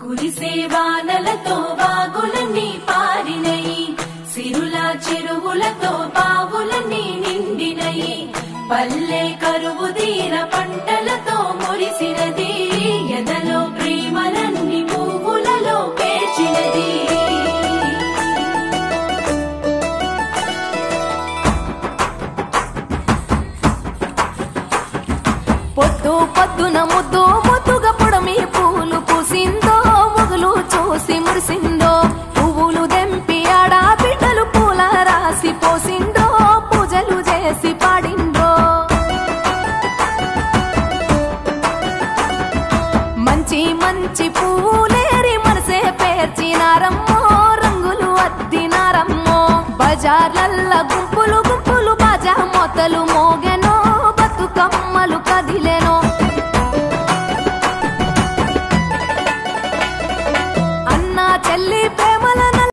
కురిసే వానలతో వాగులన్నీ పారినయి సిరుల చెరువులతో బావులన్నీ నిండినయి పల్లె కరువు తీర పంటలతో మురిసినది ఎదలో ప్రేమలన్నీ పువ్వులలో పేర్చినది పొద్దు పొద్దున ముద్దు ముద్దుగా పొడమి పూలు పూసిందో మొగులు చూసి మురిసిందో పువ్వులు దెంపి ఆడ బిడ్డలు పూల రాసి పోసిందో పూజలు చేసి పాడిందో మంచి మంచి పువ్వులేరి మనసే పేర్చినారమ్మో రంగులు అద్దినారమ్మో బజార్లల్ల గుంపులు గుంపులు బాజా మొతలు మోగెనో బతుకమ్మలు కదిలెనో అన్న చెల్లి ప్రేమల